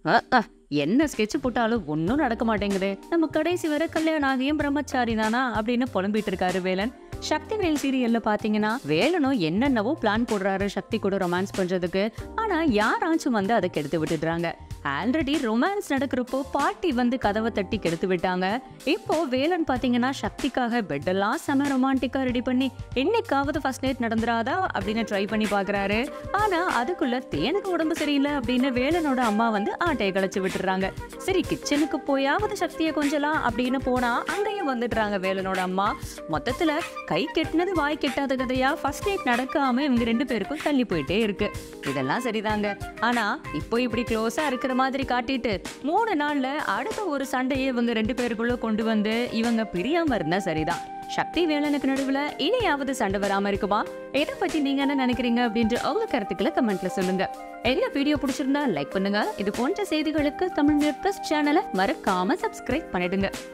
அ, அ, என்ன ஸ்கெட்ச் போட்டாலும் ஒன்றும் நடக்க மாட்டேங்குது நம்ம கடைசி வரை கல்யாணம் ஆகியும் பிரம்மச்சாரி தானா அப்படின்னு புலம்பிட்டு இருக்காரு வேலன் சக்தி வேல் சீரியல்ல பாத்தீங்கன்னா வேலனும் என்னென்னவோ பிளான் போடுறாரு சக்தி கூட ரொமான்ஸ் பண்றதுக்கு ஆனா யாராச்சும் வந்து அதை கெடுத்து விட்டுடுறாங்க ஆல்ரெடி ரொமான்ஸ் நடக்கிறப்போ பாட்டி வந்து கதவை தட்டி கெடுத்து விட்டாங்க இப்போ வேலன் பாத்தீங்கன்னா சக்திக்காக பெட்டெல்லாம் செம ரொமான்டிக்கா ரெடி பண்ணி என்னைக்காவது ஃபர்ஸ்ட் நைட் நடந்துராதா அப்படின்னு ட்ரை பண்ணி பாக்குறாரு ஆனா அதுக்குள்ள தேனுக்கு உடம்பு சரியில்லை அப்படின்னு வேலனோட அம்மா வந்து ஆட்டையை கழிச்சு விட்டுறாங்க சரி கிச்சனுக்கு போயாவது சக்தியை கொஞ்சலாம் அப்படின்னு போனா அங்கேயும் வந்துடுறாங்க வேலனோட அம்மா மொத்தத்துல கை கெட்டினது வாய் கெட்டாத கதையா ஃபர்ஸ்ட் நைட் நடக்காம இவங்க ரெண்டு பேருக்கும் தள்ளி போயிட்டே இருக்கு இதெல்லாம் சரிதாங்க ஆனா இப்போ இப்படி க்ளோஸா இருக்கிற மாதிரி காட்டிட்டு மூணு நாள்ல அடுத்த ஒரு சண்டையை இவங்க ரெண்டு பேருக்குள்ள கொண்டு வந்து இவங்க பிரியாம இருந்தா சரிதான் சக்தி வேலனுக்கு நடுவுல இனியாவது சண்டை வராம இருக்குமா இதை பத்தி நீங்க என்ன நினைக்கிறீங்க அப்படின்ற உங்க கருத்துக்களை கமெண்ட்ல சொல்லுங்க எங்க வீடியோ பிடிச்சிருந்தா லைக் பண்ணுங்க இது போன்ற செய்திகளுக்கு தமிழ் நியூஸ் சேனலை மறக்காம சப்ஸ்கிரைப் பண்ணிடுங்க